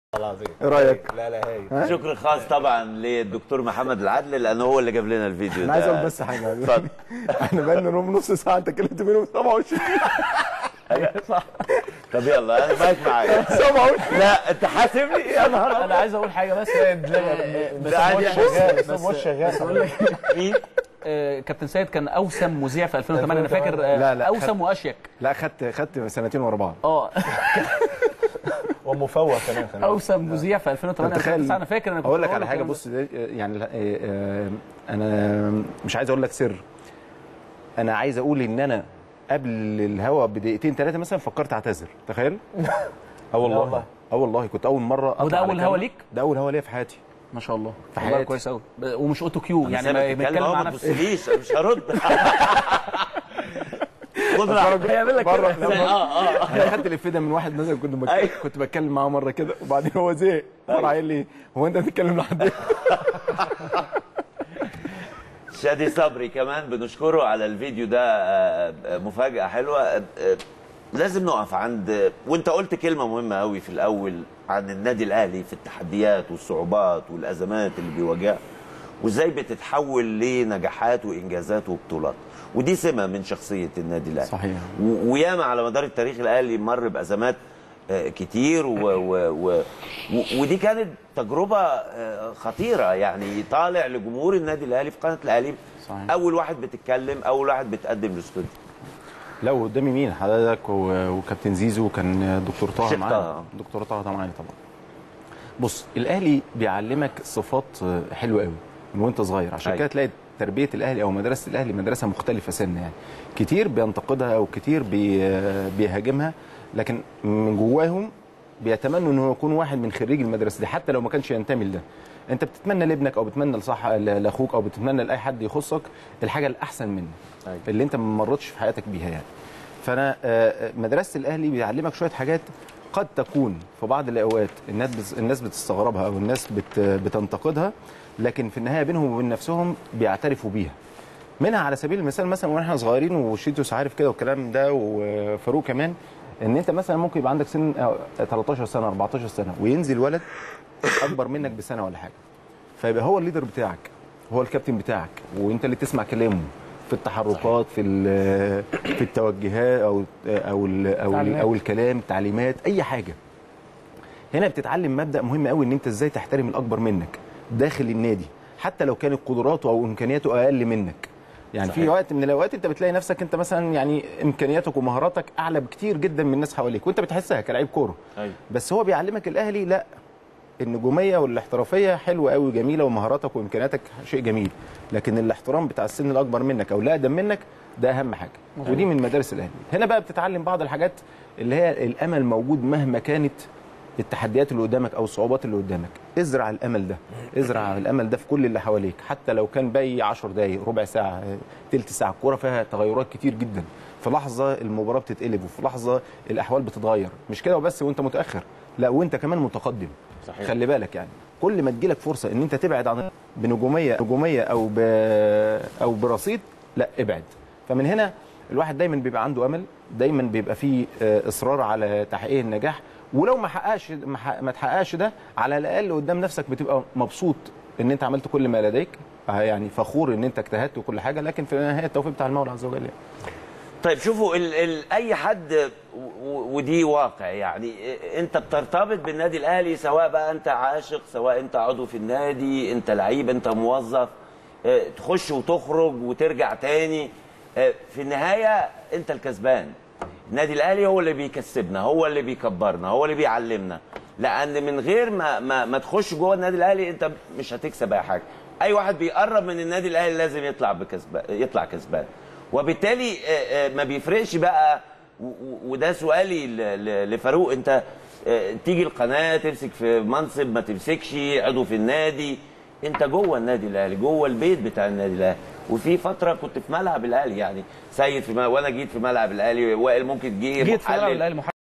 العظيم ايه رايك؟ لا لا هاي شكر خاص طبعا للدكتور محمد العدل لانه هو اللي جاب لنا الفيديو انا عايز ده. اقول بس حاجه اتفضل احنا بقالنا نوم نص ساعه انت كلمت منهم 27 صح طب يلا انا معاك معايا 27 لا انت حاسبني يا نهار انا عايز اقول حاجه بس بس ده عادي الماتش شغال بس بس- الماتش شغال بس أقول لك مين آه، كابتن سيد كان اوسم مذيع في 2008 انا فاكر آه، لا، لا، اوسم خد- واشيك لا خدت خدت سنتين ورا بعض اه ومفوق كمان كمان اوسم مذيع في 2008 تخيل 2009 انا فاكر انا كنت اقول لك بقول على حاجه الكلام ده. بص ده- يعني آه، آه، انا مش عايز اقول لك سر انا عايز اقول ان انا قبل الهوا بدقيقتين ثلاثه مثلا فكرت اعتذر تخيل اه والله والله. اه والله كنت اول مره أطلع وده على أول كاميرا. هوا ليك؟ ده اول هوا ليا في حياتي ما شاء الله في والله حياتي. كويس قوي ومش اوتو كيو يعني يعني ما ما بيتكلم مع ما نفسه تبصليش أنا مش هرد خد راحتك هيعمل لك بره كده. اه اه انا خدت الافيه ده من واحد مثلا كنت بك... أيوة. كنت بتكلم معاه مره كده وبعدين هو زهق راح قايل لي هو انت هتتكلم لحد إمتى؟ شادي صبري كمان بنشكره على الفيديو ده آه، آه، مفاجأة حلوة آه، آه، لازم نقف عند وانت قلت كلمة مهمة قوي في الأول عن النادي الأهلي في التحديات والصعوبات والأزمات اللي بيواجهها وازاي بتتحول لنجاحات وإنجازات وبطولات ودي سمة من شخصية النادي الأهلي صحيح. و- وياما على مدار التاريخ الأهلي مر بأزمات آه، كتير و و و و ودي كانت تجربة آه، خطيرة يعني طالع لجمهور النادي الأهلي في قناة الأهلي صحيح. أول واحد بتتكلم أول واحد بتقدم الاستوديو لا وقدامي مين حضرتك و- وكابتن زيزو وكان دكتور طه شيخ معانا طه. دكتور طه طبعا معايا طبعا بص الاهلي بيعلمك صفات حلوه قوي من وانت صغير عشان أيوة. كده تلاقي تربيه الاهلي او مدرسه الاهلي مدرسه مختلفه سنه يعني كتير بينتقدها وكتير بي بيهاجمها لكن من جواهم بيتمنوا انه يكون واحد من خريج المدرسه دي حتى لو ما كانش ينتمي لده انت بتتمنى لابنك او بتتمنى لصح لاخوك او بتتمنى لاي حد يخصك الحاجه الاحسن منه أيوة. اللي انت ما مرتش في حياتك بيها يعني فانا آه، مدرسه الاهلي بيعلمك شويه حاجات قد تكون في بعض الاوقات الناس بت- الناس بتستغربها او الناس بت بتنتقدها لكن في النهايه بينهم وبين نفسهم بيعترفوا بيها منها على سبيل المثال مثلا واحنا صغيرين وشيتوس عارف كده والكلام ده وفاروق كمان ان انت مثلا ممكن يبقى عندك سن آه، 13 سنه 14 سنه وينزل ولد اكبر منك بسنه ولا حاجه فيبقى هو الليدر بتاعك هو الكابتن بتاعك وانت اللي تسمع كلامه في التحركات في ال- في التوجهات او او ال او, ال تعليمات. أو الكلام تعليمات اي حاجه هنا بتتعلم مبدا مهم قوي ان انت ازاي تحترم الاكبر منك داخل النادي حتى لو كانت قدراته او امكانياته اقل منك يعني في صحيح. وقت من الاوقات انت بتلاقي نفسك انت مثلا يعني امكانياتك ومهاراتك اعلى بكتير جدا من الناس حواليك وانت بتحسها كلاعب كوره أيوة. بس هو بيعلمك الاهلي لا النجوميه والاحترافيه حلوه قوي جميله ومهاراتك وامكانياتك شيء جميل لكن الاحترام بتاع السن الاكبر منك او الاقدم منك ده اهم حاجه ودي من مدارس الاهلي هنا بقى بتتعلم بعض الحاجات اللي هي الامل موجود مهما كانت التحديات اللي قدامك او الصعوبات اللي قدامك ازرع الامل ده ازرع الامل ده في كل اللي حواليك حتى لو كان باقي 10 دقايق ربع ساعه تلت ساعه الكوره فيها تغيرات كتير جدا في لحظه المباراه بتتقلب وفي لحظه الاحوال بتتغير مش كده وبس وانت متاخر لا وانت كمان متقدم صحيح. خلي بالك يعني كل ما تجيلك فرصه ان انت تبعد عن بنجوميه نجوميه او ب او برصيد لا ابعد فمن هنا الواحد دايما بيبقى عنده امل دايما بيبقى فيه آه، اصرار على تحقيق النجاح ولو ما حققش ما حق- ما تحققش ده على الاقل قدام نفسك بتبقى مبسوط ان انت عملت كل ما لديك آه، يعني فخور ان انت اجتهدت وكل حاجه لكن في النهايه التوفيق بتاع المولى عز وجل يعني. طيب شوفوا ال ال اي حد و- و- ودي واقع يعني انت بترتبط بالنادي الاهلي سواء بقى انت عاشق سواء انت عضو في النادي انت لعيب انت موظف اه، تخش وتخرج وترجع تاني اه، في النهايه انت الكسبان النادي الاهلي هو اللي بيكسبنا هو اللي بيكبرنا هو اللي بيعلمنا لان من غير ما ما, ما تخش جوه النادي الاهلي انت مش هتكسب اي حاجه اي واحد بيقرب من النادي الاهلي لازم يطلع بكسبان يطلع كسبان وبالتالي آه، آه، ما بيفرقش بقى و- و- وده سؤالي ل- ل- لفاروق انت آه، تيجي القناه تمسك في منصب ما تمسكش عضو في النادي انت جوه النادي الاهلي جوه البيت بتاع النادي الاهلي وفي فتره كنت في ملعب الاهلي يعني سيد في ملعب وانا جيت في ملعب الاهلي وائل ممكن جه جيت في ملعب محلل. الاهلي